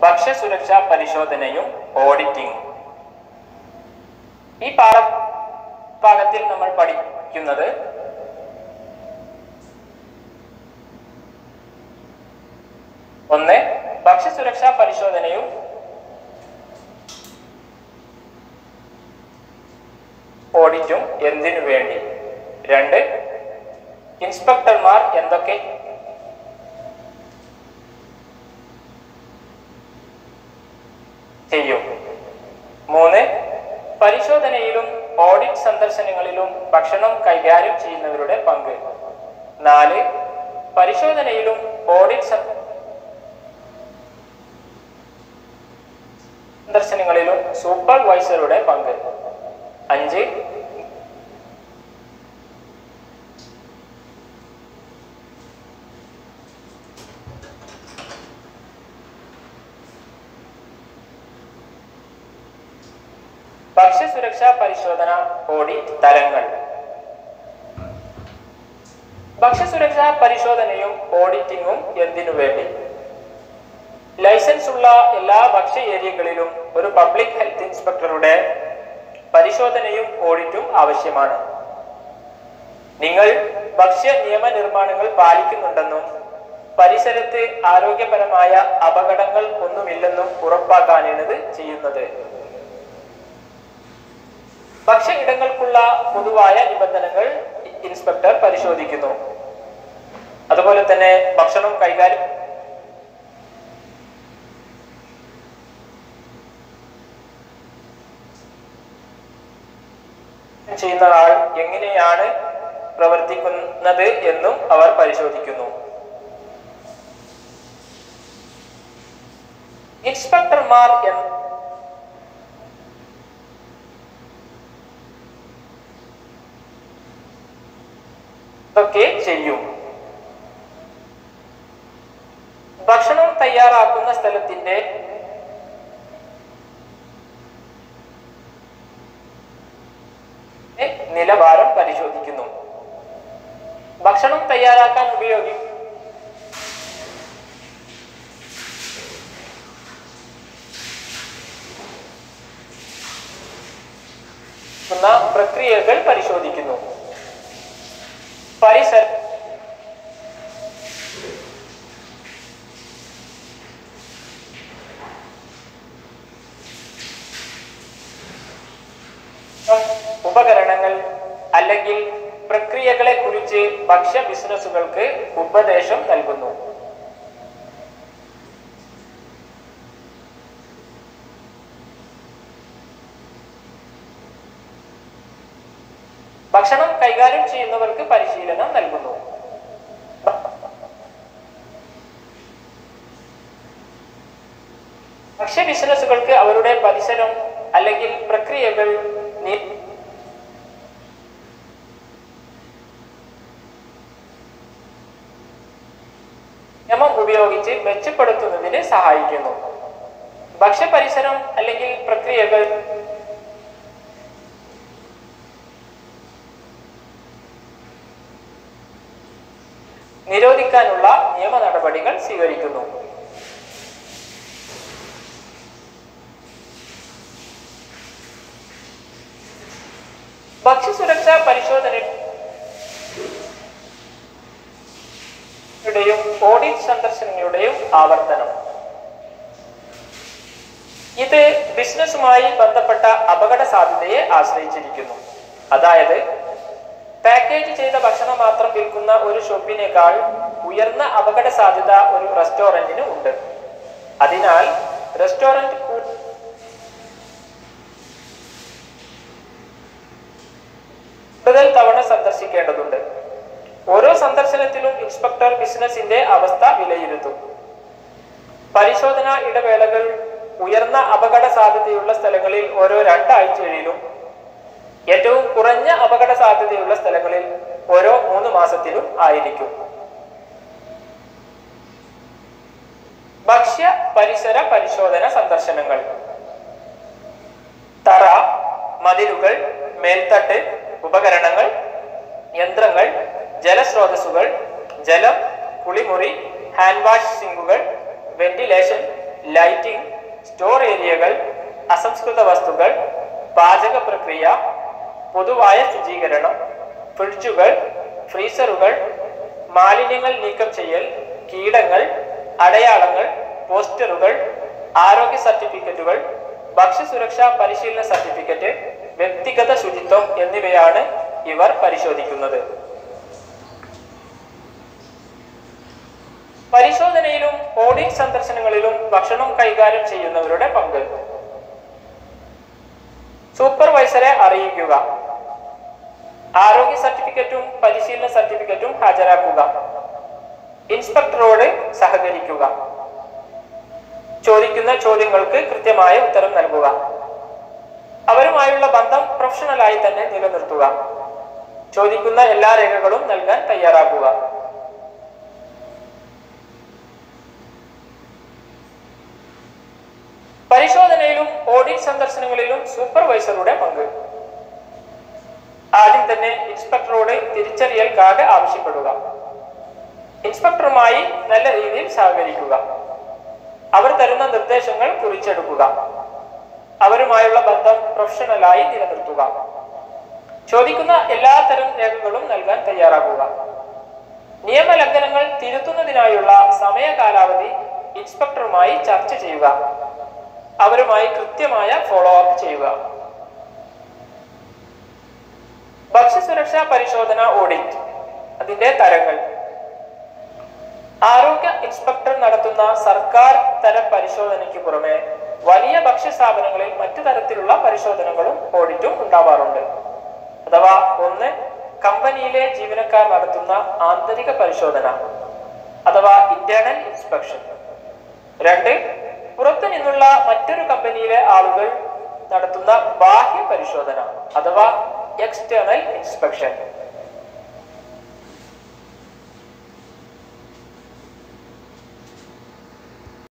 ഭക്ഷ്യസുരക്ഷാ പരിശോധനയും ഓഡിറ്റിംഗും ഈ പാഠ ഭാഗത്തിൽ നമ്മൾ പഠിക്കുന്നത് ഒന്ന് ഭക്ഷ്യസുരക്ഷാ പരിശോധനയും ഓഡിറ്റും എന്തിനു വേണ്ടി രണ്ട് ഇൻസ്പെക്ടർമാർ എന്തൊക്കെ ചെയ്യും മൂന്ന് പരിശോധനയിലും ഓഡിറ്റ് സന്ദർശനങ്ങളിലും ഭക്ഷണം കൈകാര്യം ചെയ്യുന്നവരുടെ പങ്ക് നാല് പരിശോധനയിലും ഓഡിറ്റ് സ- സന്ദർശനങ്ങളിലും സൂപ്പർവൈസറുടെ പങ്ക് അഞ്ച് ഭക്ഷ്യസുരക്ഷാ പരിശോധന ഓഡിറ്റ് തലങ്ങൾ ഭക്ഷ്യസുരക്ഷാ പരിശോധനയും ഓഡിറ്റിംഗും എന്തിനു വേണ്ടി ലൈസൻസ് ഉള്ള എല്ലാ ഭക്ഷ്യ ഏരിയകളിലും ഒരു പബ്ലിക് ഹെൽത്ത് ഇൻസ്പെക്ടറുടെ പരിശോധനയും ഓഡിറ്റും ആവശ്യമാണ് നിങ്ങൾ ഭക്ഷ്യ നിയമനിർമ്മാണങ്ങൾ പാലിക്കുന്നുണ്ടെന്നും പരിസരത്ത് ആരോഗ്യപരമായ അപകടങ്ങൾ ഒന്നുമില്ലെന്നും ഉറപ്പാക്കാനാണിത് ചെയ്യുന്നത് ഭക്ഷ്യ ഇടങ്ങൾക്കുള്ള പൊതുവായ നിബന്ധനകൾ ഇൻസ്പെക്ടർ പരിശോധിക്കുന്നു അതുപോലെ തന്നെ ഭക്ഷണം കൈകാര്യം ചെയ്യുന്ന ആൾ എങ്ങനെയാണ് പ്രവർത്തിക്കുന്നത് എന്നും അവർ പരിശോധിക്കുന്നു ഇൻസ്പെക്ടർമാർ എന്ന് ഇതൊക്കെ ചെയ്യും ഭക്ഷണം തയ്യാറാക്കുന്ന സ്ഥലത്തിന്റെ നിലവാരം പരിശോധിക്കുന്നു ഭക്ഷണം തയ്യാറാക്കാൻ ഉപയോഗിക്കും പ്രക്രിയകൾ പരിശോധിക്കുന്നു പരിസര ഉപകരണങ്ങൾ അല്ലെങ്കിൽ പ്രക്രിയകളെ കുറിച്ച് ഭക്ഷ്യ ബിസിനസ്സുകൾക്ക് ഉപദേശം നൽകുന്നു ഭക്ഷണം കൈകാര്യം ചെയ്യുന്നവർക്ക് പരിശീലനം നൽകുന്നു ഭക്ഷ്യ ബിസിനസ്സുകൾക്ക് അവരുടെ പരിസരം അല്ലെങ്കിൽ പ്രക്രിയകൾ നി- നിയമം ഉപയോഗിച്ച് മെച്ചപ്പെടുത്തുന്നതിന് സഹായിക്കുന്നു ഭക്ഷ്യ പരിസരം അല്ലെങ്കിൽ പ്രക്രിയകൾ നിരോധിക്കാനുള്ള നിയമ നടപടികൾ സ്വീകരിക്കുന്നു ഭക്ഷ്യസുരക്ഷാ പരിശോധനയുടെയും ഓഡിറ്റ് സന്ദർശനങ്ങളുടെയും ആവർത്തനം ഇത് ബിസിനസ്സുമായി ബന്ധപ്പെട്ട അപകട സാധ്യതയെ ആശ്രയിച്ചിരിക്കുന്നു അതായത് പാക്കേജ് ചെയ്ത ഭക്ഷണം മാത്രം വിൽക്കുന്ന ഒരു ഷോപ്പിനേക്കാൾ ഉയർന്ന അപകട സാധ്യത ഒരു റെസ്റ്റോറന്റിന് ഉണ്ട് അതിനാൽ റെസ്റ്റോറന്റ് കൂ- കൂടുതൽ തവണ സന്ദർശിക്കേണ്ടതുണ്ട് ഓരോ സന്ദർശനത്തിലും ഇൻസ്പെക്ടർ ബിസിനസിന്റെ അവസ്ഥ വിലയിരുത്തും പരിശോധനാ ഇടവേളകൾ ഉയർന്ന അപകട സാധ്യതയുള്ള സ്ഥലങ്ങളിൽ ഓരോ രണ്ടാഴ്ചയിലും ഏറ്റവും കുറഞ്ഞ അപകട സാധ്യതയുള്ള സ്ഥലങ്ങളിൽ ഓരോ മൂന്ന് മാസത്തിലും ആയിരിക്കും ഭക്ഷ്യ പരിസര പരിശോധന സന്ദർശനങ്ങൾ തറ മതിലുകൾ മേൽത്തട്ട് ഉപകരണങ്ങൾ യന്ത്രങ്ങൾ ജലസ്രോതസ്സുകൾ ജലം കുളിമുറി ഹാൻഡ് വാഷ് സിങ്കുകൾ വെന്റിലേഷൻ ലൈറ്റിംഗ് സ്റ്റോർ ഏരിയകൾ അസംസ്കൃത വസ്തുക്കൾ പാചക പ്രക്രിയ പൊതുവായ ശുചീകരണം ഫ്രിഡ്ജുകൾ ഫ്രീസറുകൾ മാലിന്യങ്ങൾ നീക്കം ചെയ്യൽ കീടങ്ങൾ അടയാളങ്ങൾ പോസ്റ്ററുകൾ ആരോഗ്യ സർട്ടിഫിക്കറ്റുകൾ ഭക്ഷ്യസുരക്ഷാ പരിശീലന സർട്ടിഫിക്കറ്റ് വ്യക്തിഗത ശുചിത്വം എന്നിവയാണ് ഇവർ പരിശോധിക്കുന്നത് പരിശോധനയിലും ഓഡിറ്റ് സന്ദർശനങ്ങളിലും ഭക്ഷണം കൈകാര്യം ചെയ്യുന്നവരുടെ പങ്ക് സൂപ്പർവൈസറെ അറിയിക്കുക ആരോഗ്യ സർട്ടിഫിക്കറ്റും പരിശീലന സർട്ടിഫിക്കറ്റും ഹാജരാക്കുക ഇൻസ്പെക്ടറോട് സഹകരിക്കുക ചോദിക്കുന്ന ചോദ്യങ്ങൾക്ക് കൃത്യമായ ഉത്തരം നൽകുക അവരുമായുള്ള ബന്ധം പ്രൊഫഷണലായി തന്നെ നിലനിർത്തുക ചോദിക്കുന്ന എല്ലാ രേഖകളും നൽകാൻ തയ്യാറാക്കുക പരിശോധനയിലും ഓഡിറ്റ് സന്ദർശനങ്ങളിലും സൂപ്പർവൈസറുടെ പങ്ക് ആദ്യം തന്നെ ഇൻസ്പെക്ടറോട് തിരിച്ചറിയൽ കാർഡ് ആവശ്യപ്പെടുക ഇൻസ്പെക്ടറുമായി നല്ല രീതിയിൽ സഹകരിക്കുക അവർ തരുന്ന നിർദ്ദേശങ്ങൾ കുറിച്ചെടുക്കുക അവരുമായുള്ള ബന്ധം പ്രൊഫഷണലായി നിലനിർത്തുക ചോദിക്കുന്ന എല്ലാ തരം രേഖകളും നൽകാൻ തയ്യാറാകുക നിയമലംഘനങ്ങൾ തിരുത്തുന്നതിനായുള്ള സമയ കാലാവധി ഇൻസ്പെക്ടറുമായി ചർച്ച ചെയ്യുക അവരുമായി കൃത്യമായ ഫോളോ അപ്പ് ചെയ്യുക ഭക്ഷ്യസുരക്ഷാ പരിശോധന ഓഡിറ്റ് അതിന്റെ തരങ്ങൾ ആരോഗ്യ ഇൻസ്പെക്ടർ നടത്തുന്ന സർക്കാർ തര പരിശോധനയ്ക്ക് പുറമെ വലിയ ഭക്ഷ്യ സ്ഥാപനങ്ങളിൽ മറ്റു തരത്തിലുള്ള പരിശോധനകളും ഓഡിറ്റും ഉണ്ടാവാറുണ്ട് അഥവാ ഒന്ന് കമ്പനിയിലെ ജീവനക്കാർ നടത്തുന്ന ആന്തരിക പരിശോധന അഥവാ ഇന്റേണൽ ഇൻസ്പെക്ഷൻ രണ്ട് പുറത്തു നിന്നുള്ള മറ്റൊരു കമ്പനിയിലെ ആളുകൾ നടത്തുന്ന ബാഹ്യ പരിശോധന അഥവാ എക്സ്റ്റേണൽ ഇൻസ്പെക്ഷൻ